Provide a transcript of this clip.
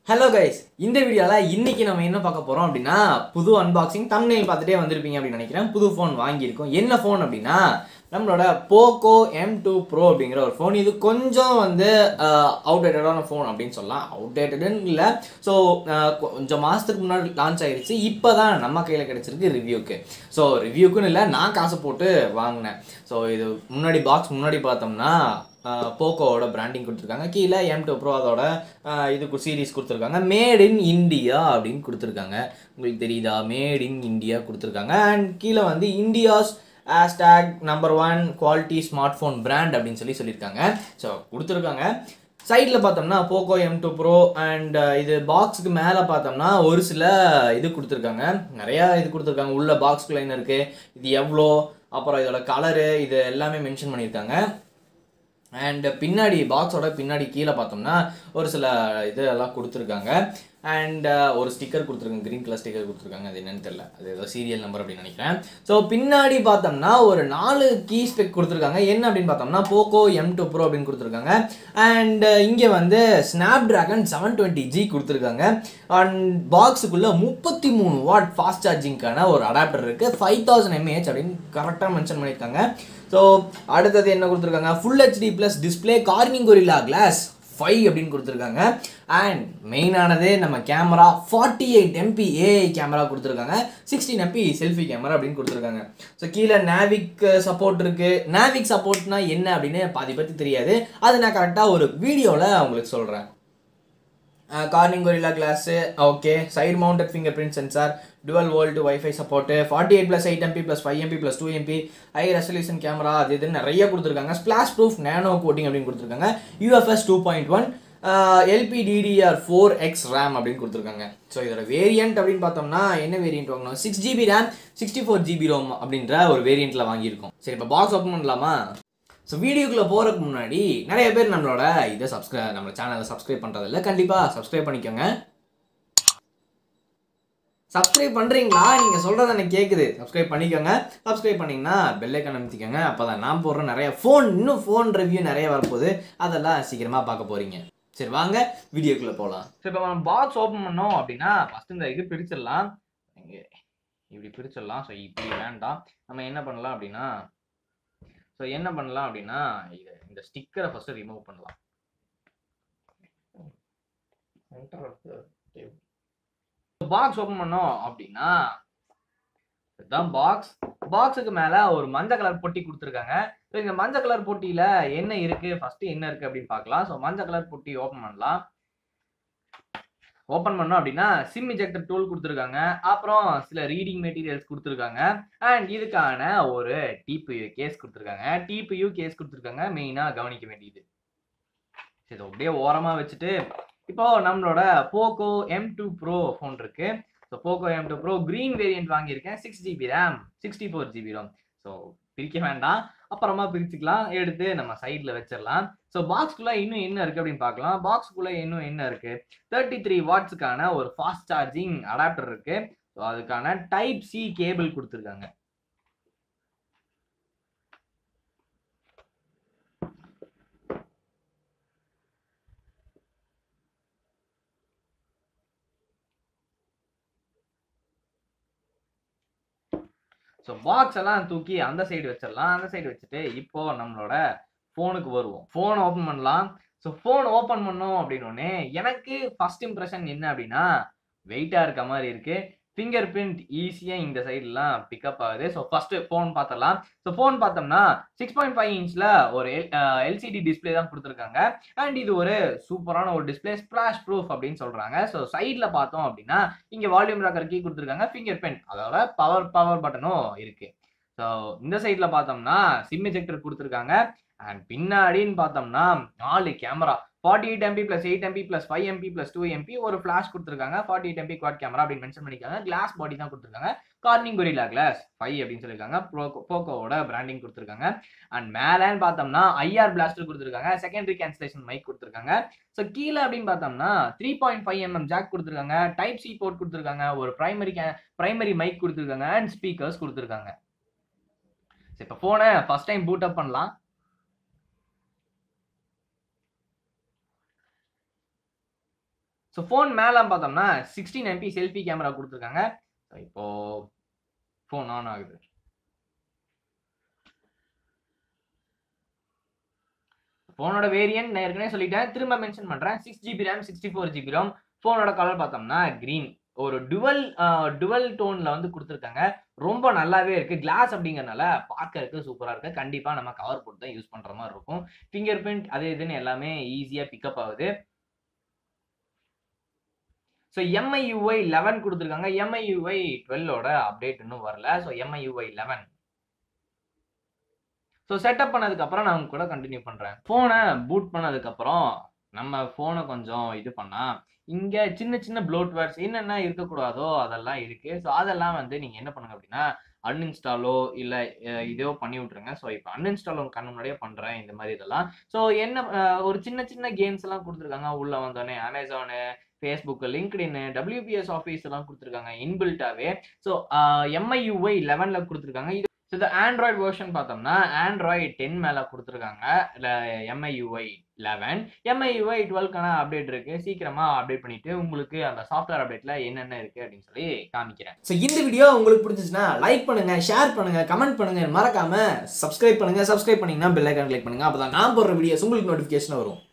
hello guys இந்த வீடியோவில் இன்னைக்கு நம்ம என்ன பார்க்க போகிறோம் அப்படின்னா புது அன்பாக்சிங் thumbnail பார்த்துட்டே வந்திருப்பீங்க அப்படின்னு நினைக்கிறேன் புது ஃபோன் வாங்கியிருக்கோம் என்ன ஃபோன் அப்படின்னா நம்மளோட போக்கோ எம் டூ ப்ரோ அப்படிங்கிற ஒரு ஃபோன் இது கொஞ்சம் வந்து அவுடேட்டடான ஃபோன் அப்படின்னு சொல்லலாம் அவுடேட்டடுன்னு இல்லை ஸோ கொஞ்சம் மாதத்துக்கு முன்னாடி லான்ச் ஆயிருச்சு இப்போ தான் நம்ம கையில் கிடச்சிருக்கு ரிவ்யூக்கு ஸோ ரிவ்யூக்குன்னு இல்லை நான் காசு போட்டு வாங்கினேன் ஸோ இது முன்னாடி பாக்ஸ் முன்னாடி பார்த்தோம்னா போக்கோவோட பிராண்டிங் கொடுத்துருக்காங்க கீழே எம் டூ ப்ரோ அதோட ஆஹ் இதுக்கு சீரீஸ் கொடுத்துருக்காங்க மேட் இன் இந்தியா அப்படின்னு கொடுத்துருக்காங்க உங்களுக்கு தெரியுதா மேட் இன் இந்தியா கொடுத்துருக்காங்க அண்ட் கீழே வந்து India's hashtag number one quality smart phone brand அப்படின்னு சொல்லி சொல்லியிருக்காங்க ஸோ கொடுத்துருக்காங்க சைடில் பார்த்தோம்னா Poco M two pro and இது பாக்ஸுக்கு மேலே பார்த்தோம்னா ஒரு சில இது கொடுத்துருக்காங்க நிறையா இது கொடுத்துருக்காங்க உள்ள பாக்ஸ்குள்ள என்ன இருக்குது இது எவ்வளோ அப்புறம் இதோட கலரு இது எல்லாமே மென்ஷன் பண்ணியிருக்காங்க அண்ட் பின்னாடி பாக்ஸோட பின்னாடி கீழே பார்த்தோம்னா ஒரு சில இது எல்லாம் கொடுத்துருக்காங்க அண்ட் ஒரு ஸ்டிக்கர் கொடுத்துருக்காங்க க்ரீன் கலர் ஸ்டிக்கர் கொடுத்துருக்காங்க அது என்னன்னு தெரியல அது ஏதோ சீரியல் நம்பர் அப்படின்னு நினைக்கிறேன் ஸோ பின்னாடி பார்த்தோம்னா ஒரு நாலு கீ ஸ்பெக் கொடுத்துருக்காங்க என்ன அப்படின்னு பார்த்தோம்னா போக்கோ எம் டூ ப்ரோ அப்படின்னு கொடுத்துருக்காங்க அண்ட் இங்கே வந்து Snapdragon seven twenty G கொடுத்துருக்காங்க அண்ட் பாக்ஸுக்குள்ளே முப்பத்தி மூணு வாட் ஃபாஸ்ட் சார்ஜிங்க்கான ஒரு அடாப்டர் இருக்குது ஃபைவ் தௌசண்ட் எம்ஏஹெச் அப்படின்னு கரெக்டாக மென்ஷன் பண்ணியிருக்காங்க ஸோ அடுத்தது என்ன கொடுத்துருக்காங்க full HD plus display Corning Gorilla glass five அப்படின்னு கொடுத்துருக்காங்க அண்ட் மெயினானது நம்ம camera forty eight MP AI camera கொடுத்துருக்காங்க சிக்ஸ்டீன் எம்பி செல்ஃபி கேமரா அப்படின்னு கொடுத்துருக்காங்க ஸோ கீழே நேவிக் சப்போர்ட் இருக்குது நேவிக் சப்போர்ட்னா என்ன அப்படின்னு பாதி பற்றி தெரியாது அது நான் கரெக்டாக ஒரு வீடியோவில் உங்களுக்கு சொல்கிறேன் Corning Gorilla glass okay side mounted finger print sensor dual VoLTE wifi support forty eight plus eight MP plus five MP plus two MP high resolution camera அது இதுன்னு நிறைய கொடுத்துருக்காங்க ஸ்பிளாஷ் ப்ரூஃப் நேனோ கோட்டிங் அப்படின்னு கொடுத்துருக்காங்க UFS two point one LPDDR four X RAM அப்படின்னு கொடுத்துருக்காங்க so இதோட variant அப்படின்னு பார்த்தோம்னா என்ன வேரியன்ட் வாங்கணும் six GB RAM sixty four GB ROM அப்படின்ற ஒரு வேரியண்ட்டில் வாங்கியிருக்கோம் சரி இப்போ பாக்ஸ் ஓப்பன் பண்ணலாமா ஸோ வீடியோக்குள்ளே போகிறதுக்கு முன்னாடி நிறைய பேர் நம்மளோட இதை சப்ஸ்கிரைப் நம்ம சேனலை சப்ஸ்கிரைப் பண்ணுறதில்ல கண்டிப்பாக சப்ஸ்கிரைப் பண்ணிக்கோங்க சப்ஸ்கிரைப் பண்ணுறீங்களா நீங்கள் சொல்கிறது எனக்கு கேட்குது சப்ஸ்கிரைப் பண்ணிக்கோங்க சப்ஸ்கிரைப் பண்ணிங்கன்னா பெல்லைக்கன் அமைத்திக்கோங்க அப்போ தான் நான் போடுற நிறைய ஃபோன் இன்னும் ஃபோன் ரிவ்யூ நிறைய வரப்போகுது அதெல்லாம் சீக்கிரமாக பார்க்க போகிறீங்க சரி வாங்க வீடியோக்குள்ளே போகலாம் சரி இப்போ நம்ம பாக்ஸ் ஓப்பன் பண்ணோம் அப்படின்னா ஃபஸ்ட்டு இந்த இது பிரிச்சிடலாம் இங்கே இப்படி பிரிச்சிடலாம் ஸோ இப்படி வேண்டாம் நம்ம என்ன பண்ணலாம் அப்படின்னா ஸோ என்ன பண்ணலாம் அப்படின்னா இது இந்த ஸ்டிக்கரை ஃபஸ்ட்டு ரிமூவ் பண்ணலாம் பாக்ஸ் ஓப்பன் பண்ணோம் அப்படின்னா இதுதான் பாக்ஸ் பாக்ஸுக்கு மேல ஒரு மஞ்சள் கலர் பொட்டி கொடுத்துருக்காங்க ஸோ இந்த மஞ்சள் கலர் பொட்டியில என்ன இருக்கு ஃபர்ஸ்ட் என்ன இருக்கு அப்படின்னு பார்க்கலாம் ஸோ மஞ்சள் கலர் பொட்டி ஓப்பன் பண்ணலாம் ஓப்பன் பண்ணோம் அப்படின்னா சிம் இஜெக்டர் டூல் கொடுத்துருக்காங்க அப்புறம் சில ரீடிங் மெட்டீரியல்ஸ் கொடுத்துருக்காங்க அண்ட் இதுக்கான ஒரு டிபியூ கேஸ் கொடுத்துருக்காங்க டிபியூ கேஸ் கொடுத்துருக்காங்க மெயினாக கவனிக்க வேண்டியது சரி இதை அப்படியே ஓரமாக வச்சுட்டு இப்போ நம்மளோட Poco M two pro phone இருக்கு so Poco M two pro green variant வாங்கியிருக்கேன் six GB RAM sixty four GB ROM so பிரிக்க வேண்டாம் அப்புறமா பிரிச்சுக்கலாம் எடுத்து நம்ம சைடில் வச்சிடலாம் ஸோ பாக்ஸ்குள்ளே இன்னும் என்ன இருக்குது அப்படின்னு பார்க்கலாம் பாக்ஸ்குள்ளே இன்னும் என்ன இருக்குது தேர்ட்டி த்ரீ வாட்ஸுக்கான ஒரு ஃபாஸ்ட் சார்ஜிங் அடாப்டர் இருக்குது ஸோ அதுக்கான டைப் சி கேபிள் கொடுத்துருக்காங்க ஸோ பாக்ஸ் எல்லாம் தூக்கி அந்த சைடு வச்சிடலாம் அந்த சைடு வச்சுட்டு இப்போ நம்மளோட ஃபோனுக்கு வருவோம் ஃபோன் ஓப்பன் பண்ணலாம் ஸோ ஃபோன் ஓப்பன் பண்ணோம் அப்படின்னோடனே எனக்கு ஃபர்ஸ்ட் இம்ப்ரெஷன் என்ன அப்படின்னா வெயிட்டாக இருக்க மாதிரி இருக்கு ஃபிங்கர் பிரிண்ட் ஈஸியாக இந்த சைட்லாம் பிக்கப் ஆகுது ஸோ ஃபர்ஸ்ட் ஃபோன் பார்த்துடலாம் ஸோ ஃபோன் பார்த்தோம்னா சிக்ஸ் பாயிண்ட் ஃபைவ் இன்ச்சில் ஒரு எல்சிடி டிஸ்பிளே தான் கொடுத்துருக்காங்க அண்ட் இது ஒரு சூப்பரான ஒரு டிஸ்பிளே ஸ்பிளாஷ் ப்ரூஃப் அப்படின்னு சொல்கிறாங்க ஸோ சைடில் பார்த்தோம் அப்படின்னா இங்கே வால்யூம் ராக்கர் கீ கொடுத்துருக்காங்க ஃபிங்கர் பிரிண்ட் அதோட பவர் பவர் பட்டனும் இருக்கு ஸோ இந்த சைடில் பார்த்தோம்னா சிம் எஜெக்டர் கொடுத்துருக்காங்க அண்ட் பின்னாடின்னு பார்த்தோம்னா நாலு camera forty eight MP plus eight MP plus five MP plus two MP ஒரு ஃபிளாஷ் கொடுத்துருக்காங்க forty eight MP quad camera அப்படின்னு மென்ஷன் பண்ணிருக்காங்க கிளாஸ் பாடி தான் கொடுத்துருக்காங்க கார்னிங் கொரிலா கிளாஸ் ஃபைவ் அப்படின்னு சொல்லியிருக்காங்க ப்ரோகோ போக்கோவோட பிராண்டிங் கொடுத்துருக்காங்க அண்ட் மேலேன்னு பார்த்தோம்னா ஐஆர் பிளாஸ்டர் கொடுத்துருக்காங்க செகண்டரி கேன்சலேஷன் மைக் கொடுத்துருக்காங்க ஸோ கீழே அப்படின்னு பார்த்தோம்னா three point five mm jack கொடுத்துருக்காங்க டைப் சி போர்ட் கொடுத்துருக்காங்க ஒரு பிரைமரி பிரைமரி மைக் கொடுத்துருக்காங்க அண்ட் ஸ்பீக்கர்ஸ் கொடுத்துருக்காங்க இப்போ ஃபோனை ஃபர்ஸ்ட் டைம் பூட் அப் பண்ணலாம் ஸோ ஃபோன் மேலே பார்த்தோம்னா சிக்ஸ்டீன் எம்பி செல்ஃபி கேமரா கொடுத்துருக்காங்க ஸோ இப்போ ஃபோன் ஆன் ஆகுது ஃபோனோட வேரியன்ட் நான் ஏற்கனவே சொல்லிட்டேன் திரும்ப மென்ஷன் பண்ணுறேன் six GB RAM sixty four GB ROM ஃபோனோட கலர் பார்த்தோம்னா க்ரீன் ஒரு டுவல் டுவல் டோனில் வந்து கொடுத்துருக்காங்க ரொம்ப நல்லாவே இருக்கு கிளாஸ் அப்படிங்கறனால பார்க்கறதுக்கு சூப்பராக இருக்கு கண்டிப்பாக நம்ம கவர் போட்டு தான் யூஸ் பண்ணுற மாதிரி இருக்கும் ஃபிங்கர் பிரிண்ட் அது இதுன்னு எல்லாமே ஈஸியாக பிக்கப் ஆகுது ஸோ எம்ஐயூஐ லெவன் கொடுத்துருக்காங்க எம்ஐயூஐ டுவெல்லோட அப்டேட் இன்னும் வரல so MIUI eleven so setup பண்ணதுக்கப்புறம் நான் கூட கண்டினியூ பண்ணுறேன் ஃபோனை பூட் பண்ணதுக்கப்புறம் நம்ம ஃபோனை கொஞ்சம் இது பண்ணால் இங்கே சின்ன சின்ன ப்ளோட்வேர்ஸ் என்னென்ன இருக்கக்கூடாதோ அதெல்லாம் இருக்குது ஸோ அதெல்லாம் வந்து நீங்கள் என்ன பண்ணுங்க அப்படின்னா அன்இன்ஸ்டாலோ இல்லை இதோ பண்ணி விட்ருங்க ஸோ இப்போ அன்இன்ஸ்டால் உங்கள் கண்ணு முன்னாடியே பண்ணுறேன் இந்த மாதிரி இதெல்லாம் ஸோ என்ன ஒரு சின்ன சின்ன கேம்ஸ் எல்லாம் கொடுத்துருக்காங்க உள்ளே வந்தோடனே Amazon Facebook LinkedIn WPS Office எல்லாம் கொடுத்துருக்காங்க இன்பில்ட்டாவே ஸோ எம்ஐயூஐ லெவனில் கொடுத்துருக்காங்க இது ஸோ இந்த ஆண்ட்ராய்டு வெர்ஷன் பார்த்தோம்னா ஆண்ட்ராய்டு டென் மேலே கொடுத்துருக்காங்க இல்லை எம்ஐயூஐ லெவன் எம்ஐயூஐ டுவெல்க்கான அப்டேட் இருக்கு சீக்கிரமா அப்டேட் பண்ணிட்டு உங்களுக்கு அந்த சாஃப்ட்வேர் அப்டேட்ல என்னென்ன இருக்கு அப்படின்னு சொல்லி காமிக்கிறேன் ஸோ இந்த வீடியோ உங்களுக்கு பிடிச்சிச்சுன்னா லைக் பண்ணுங்க ஷேர் பண்ணுங்க கமெண்ட் பண்ணுங்க மறக்காம சப்ஸ்கிரைப் பண்ணுங்க சப்ஸ்கிரைப் பண்ணீங்கன்னா பெல் ஐக்கான் கிளிக் பண்ணுங்க அப்பதான் நான் போடுற வீடியோஸ் உங்களுக்கு நோட்டிஃபிகேஷன் வரும்